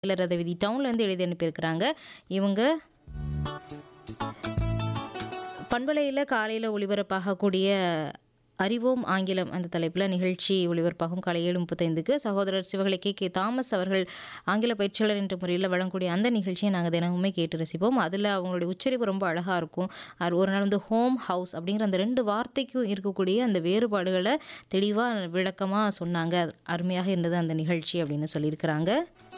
ரதவிதி டவுன்லேருந்து எழுதி அனுப்பியிருக்கிறாங்க இவங்க பண்பலையில் காலையில் ஒளிபரப்பாகக்கூடிய அறிவோம் ஆங்கிலம் அந்த தலைப்பில் நிகழ்ச்சி ஒளிபரப்பாகும் காலை ஏழு முப்பத்தைந்துக்கு சகோதரர் சிவகலை கே கே தாமஸ் அவர்கள் ஆங்கில பயிற்சியாளர் என்ற முறையில் வழங்கக்கூடிய அந்த நிகழ்ச்சியை நாங்கள் தினமுமே கேட்டு ரசிப்போம் அதில் அவங்களுடைய உச்சரிப்பு ரொம்ப அழகாக இருக்கும் அது ஒரு நாள் வந்து ஹோம் ஹவுஸ் அப்படிங்கிற அந்த ரெண்டு வார்த்தைக்கும் இருக்கக்கூடிய அந்த வேறுபாடுகளை தெளிவாக விளக்கமாக சொன்னாங்க அருமையாக இருந்தது அந்த நிகழ்ச்சி அப்படின்னு சொல்லியிருக்கிறாங்க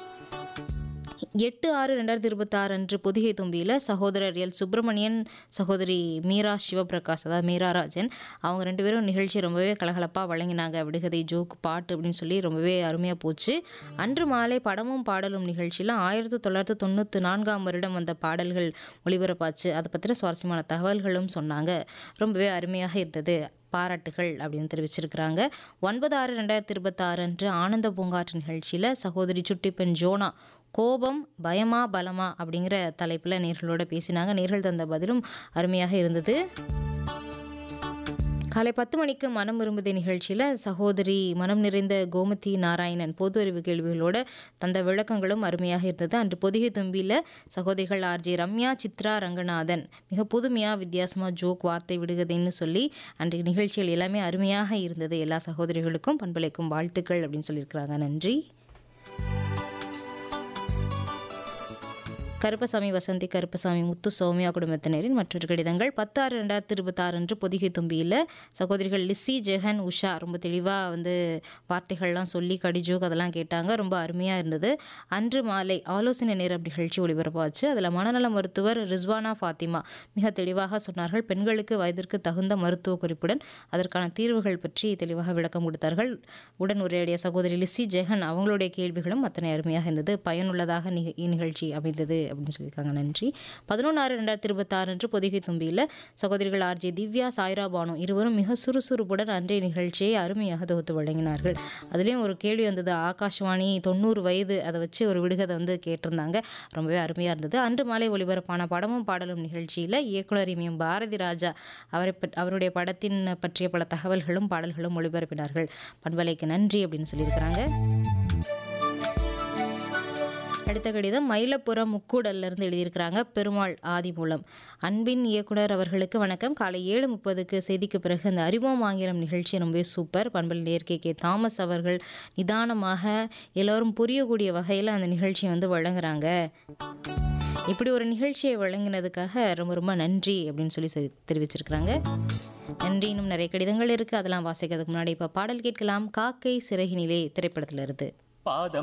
எட்டு ஆறு ரெண்டாயிரத்தி இருபத்தாறு அன்று பொதிகை தும்பியில் சகோதரர் எல் சுப்பிரமணியன் சகோதரி மீரா சிவபிரகாஷ் அதாவது மீரா ராஜன் அவங்க ரெண்டு பேரும் நிகழ்ச்சி ரொம்பவே கலகலப்பாக வழங்கினாங்க விடுகதை ஜோக் பாட்டு அப்படின்னு சொல்லி ரொம்பவே அருமையாக போச்சு அன்று மாலை படமும் பாடலும் நிகழ்ச்சியில் ஆயிரத்தி தொள்ளாயிரத்தி தொண்ணூற்றி நான்காம் வருடம் வந்த பாடல்கள் ஒளிபரப்பாச்சு அதை பற்றின சுவாரஸ்யமான தகவல்களும் சொன்னாங்க ரொம்பவே அருமையாக இருந்தது பாராட்டுகள் அப்படின்னு தெரிவிச்சிருக்கிறாங்க ஒன்பது ஆறு ரெண்டாயிரத்தி இருபத்தாறு அன்று ஆனந்த பூங்காற்று நிகழ்ச்சியில் சகோதரி சுட்டிப்பெண் ஜோனா கோபம் பயமா பலமா அப்படிங்கிற தலைப்பில் நேர்களோட பேசினாங்க நேர்கள் தந்த பதிலும் அருமையாக இருந்தது காலை பத்து மணிக்கு மனம் விரும்புதே நிகழ்ச்சியில் சகோதரி மனம் நிறைந்த கோமதி நாராயணன் பொது அறிவு கேள்விகளோட தந்த விளக்கங்களும் அருமையாக இருந்தது அன்று பொதிகை தும்பியில் சகோதரிகள் ஆர்ஜே ரம்யா சித்ரா ரங்கநாதன் மிக புதுமையாக வித்தியாசமாக ஜோக் வார்த்தை விடுகதைன்னு சொல்லி அன்றைய நிகழ்ச்சிகள் எல்லாமே அருமையாக இருந்தது எல்லா சகோதரிகளுக்கும் பண்பலைக்கும் வாழ்த்துக்கள் அப்படின்னு சொல்லியிருக்கிறாங்க நன்றி கருப்பசாமி வசந்தி கருப்பசாமி முத்து சௌமியா குடும்பத்தினரின் மற்றொரு கடிதங்கள் பத்தாறு ரெண்டாயிரத்தி இருபத்தாறு அன்று பொதிகை தும்பியில் சகோதரிகள் லிஸி ஜெகன் உஷா ரொம்ப தெளிவாக வந்து வார்த்தைகள்லாம் சொல்லி கடிஜோக் அதெல்லாம் கேட்டாங்க ரொம்ப அருமையாக இருந்தது அன்று மாலை ஆலோசனை நேரம் நிகழ்ச்சி ஒளிபரப்பாச்சு அதில் மனநல மருத்துவர் ரிஸ்வானா ஃபாத்திமா மிக தெளிவாக சொன்னார்கள் பெண்களுக்கு வயதிற்கு தகுந்த மருத்துவ குறிப்புடன் அதற்கான தீர்வுகள் பற்றி தெளிவாக விளக்கம் கொடுத்தார்கள் உடன் உரையாடிய சகோதரி லிஸி ஜெகன் அவங்களுடைய கேள்விகளும் அத்தனை அருமையாக இருந்தது பயனுள்ளதாக நிக- இந்நிகழ்ச்சி அமைந்தது அப்படின்னு சொல்லியிருக்காங்க நன்றி பதினொன்று ஆறு ரெண்டாயிரத்தி இருபத்தாறு அன்று பொதிகை தும்பியில் சகோதரிகள் ஆர்ஜே திவ்யா சாய்ரா பானு இருவரும் மிக சுறுசுறுப்புடன் அன்றைய நிகழ்ச்சியை அருமையாக தொகுத்து வழங்கினார்கள் அதுலேயும் ஒரு கேள்வி வந்தது ஆகாஷ்வாணி தொண்ணூறு வயது அதை வச்சு ஒரு விடுகதை வந்து கேட்டிருந்தாங்க ரொம்பவே அருமையாக இருந்தது அன்று மாலை ஒளிபரப்பான படமும் பாடலும் நிகழ்ச்சியில் இயக்குனர் இமயம் பாரதி ராஜா அவரை பற்- அவருடைய படத்தின் பற்றிய பல தகவல்களும் பாடல்களும் ஒளிபரப்பினார்கள் பண்பலைக்கு நன்றி அப்படின்னு சொல்லியிருக்கிறாங்க அடுத்த கடிதம் மயிலப்புரம் முக்கூடல்ல இருந்து எழுதியிருக்கிறாங்க பெருமாள் ஆதிமூலம் அன்பின் இயக்குனர் அவர்களுக்கு வணக்கம் காலை ஏழு முப்பதுக்கு செய்திக்கு பிறகு அந்த அறிவோம் ஆங்கிலம் நிகழ்ச்சி ரொம்பவே சூப்பர் பண்பல் நேர்கே கே தாமஸ் அவர்கள் நிதானமாக எல்லோரும் புரியக்கூடிய வகையில் அந்த நிகழ்ச்சியை வந்து வழங்குறாங்க இப்படி ஒரு நிகழ்ச்சியை வழங்கினதுக்காக ரொம்ப ரொம்ப நன்றி அப்படின்னு சொல்லி செ- தெரிவிச்சிருக்கிறாங்க நன்றி இன்னும் நிறைய கடிதங்கள் இருக்குது அதெல்லாம் வாசிக்கிறதுக்கு முன்னாடி இப்போ பாடல் கேட்கலாம் காக்கை சிறகினிலே திரைப்படத்தில் இருந்து பாதம்